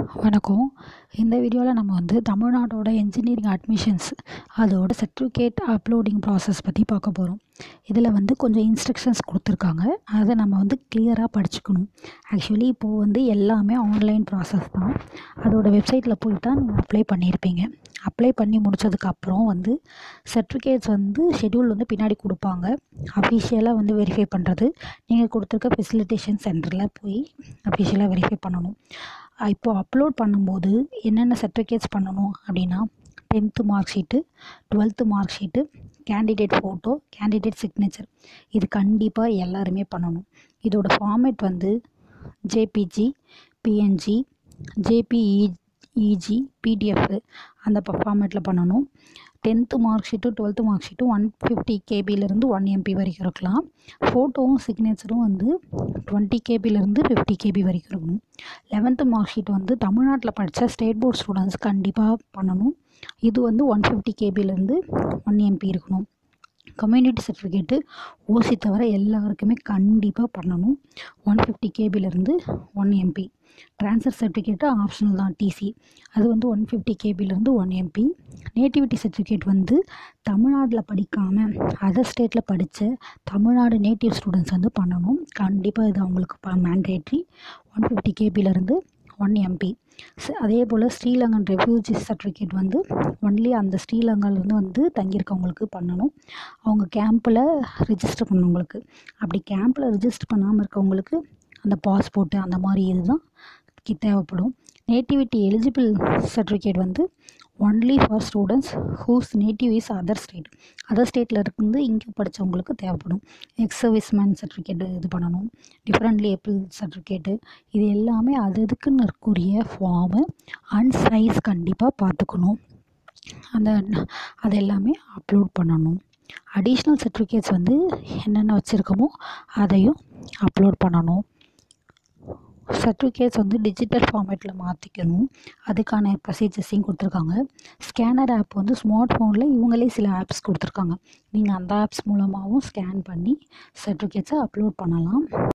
வணக்கம் இந்த வீடியோவில் நம்ம வந்து தமிழ்நாட்டோட இன்ஜினியரிங் அட்மிஷன்ஸ் அதோட சர்டிஃபிகேட் அப்லோடிங் ப்ராசஸ் பற்றி பார்க்க போகிறோம் இதில் வந்து கொஞ்சம் இன்ஸ்ட்ரக்ஷன்ஸ் கொடுத்துருக்காங்க அதை நம்ம வந்து கிளியராக படிச்சுக்கணும் ஆக்சுவலி இப்போது வந்து எல்லாமே ஆன்லைன் ப்ராசஸ் தான் அதோட வெப்சைட்டில் போய் தான் நீங்கள் அப்ளை பண்ணியிருப்பீங்க அப்ளை பண்ணி முடிச்சதுக்கப்புறம் வந்து சர்டிஃபிகேட்ஸ் வந்து ஷெட்யூல் வந்து பின்னாடி கொடுப்பாங்க அஃபிஷியலாக வந்து வெரிஃபை பண்ணுறது நீங்கள் கொடுத்துருக்க ஃபெசிலிட்டேஷன் சென்டரில் போய் அஃபிஷியலாக வெரிஃபை பண்ணணும் இப்போ அப்லோட் பண்ணும்போது என்னென்ன சர்டிஃபிகேட்ஸ் பண்ணணும் அப்படின்னா tenth mark sheet twelfth mark sheet candidate photo candidate signature இது கண்டிப்பாக எல்லாருமே பண்ணணும் இதோட ஃபார்மேட் வந்து JPG PNG JPEG PDF அந்த ஃபார்மேட்டில் பண்ணணும் tenth mark sheet twelfth mark sheet one fifty கேபிலேருந்து ஒன் எம்பி வரைக்கும் இருக்கலாம் ஃபோட்டோவும் சிக்னேச்சரும் வந்து டுவெண்ட்டி கேபிலேருந்து ஃபிஃப்டி கேபி வரைக்கும் இருக்கணும் லெவன்த்து மார்க் ஷீட் வந்து தமிழ்நாட்டில் படித்த ஸ்டேட் போர்ட் ஸ்டூடெண்ட்ஸ் கண்டிப்பாக பண்ணணும் இது வந்து ஒன் ஃபிஃப்டி கேபிலேருந்து ஒன் எம்பி இருக்கணும் கம்யூனிட்டி சர்டிஃபிகேட்டு ஓசி தவிர எல்லாருக்குமே கண்டிப்பாக பண்ணணும் ஒன் ஃபிஃப்டி கேபிலேருந்து one MB transfer certificate optional தான் டிசி அது வந்து ஒன் ஃபிஃப்டி கேபிலேருந்து ஒன் எம்பி நேட்டிவிட்டி சர்டிஃபிகேட் வந்து தமிழ்நாட்டில் படிக்காமல் அதர் ஸ்டேட்டில் படித்த தமிழ்நாடு நேட்டிவ் ஸ்டூடெண்ட்ஸ் வந்து பண்ணணும் கண்டிப்பாக இது அவங்களுக்கு மேண்டேட்ரி ஒன் ஃபிஃப்டி கேபிலேருந்து ஒன் எம்பி அதே போல் ஸ்ரீலங்கன் ரெஃப்யூஜி சர்டிஃபிகேட் வந்து ஒன்லி அந்த ஸ்ரீலங்காலேருந்து வந்து தங்கியிருக்கவங்களுக்கு பண்ணணும் அவங்க கேம்பில் ரிஜிஸ்டர் பண்ணவங்களுக்கு அப்படி கேம்பில் ரிஜிஸ்டர் பண்ணாமல் இருக்கவங்களுக்கு அந்த பாஸ்போர்ட்டு அந்த மாதிரி இதுதான் தேவைப்படும் நேட்டிவிட்டி எலிஜிபிள் சர்டிஃபிகேட் வந்து only for students whose native is other state other ஸ்டேட்டில் இருந்து இங்கே படித்தவங்களுக்கு தேவைப்படும் எக்ஸ் சர்வீஸ்மேன் சர்டிஃபிகேட்டு இது பண்ணணும் டிஃப்ரெண்ட்லி ஏபிள் சர்டிஃபிகேட்டு இது எல்லாமே அது அதுக்குன்னு இருக்கக்கூடிய ஃபார்மு அண்ட் சைஸ் கண்டிப்பாக பார்த்துக்கணும் அந்த அது எல்லாமே அப்லோட் பண்ணணும் அடிஷ்னல் சர்டிஃபிகேட்ஸ் வந்து என்னென்ன வச்சுருக்கோமோ அதையும் அப்லோட் பண்ணணும் சர்டிஃபிகேட்ஸ் வந்து டிஜிட்டல் ஃபார்மேட்டில் மாற்றிக்கணும் அதுக்கான ப்ரொசீஜர்ஸையும் கொடுத்துருக்காங்க ஸ்கேனர் ஆப் வந்து ஸ்மார்ட் ஃபோனில் இவங்களே சில ஆப்ஸ் கொடுத்துருக்காங்க நீங்கள் அந்த ஆப்ஸ் மூலமாகவும் ஸ்கேன் பண்ணி சர்டிஃபிகேட்ஸை அப்லோட் பண்ணலாம்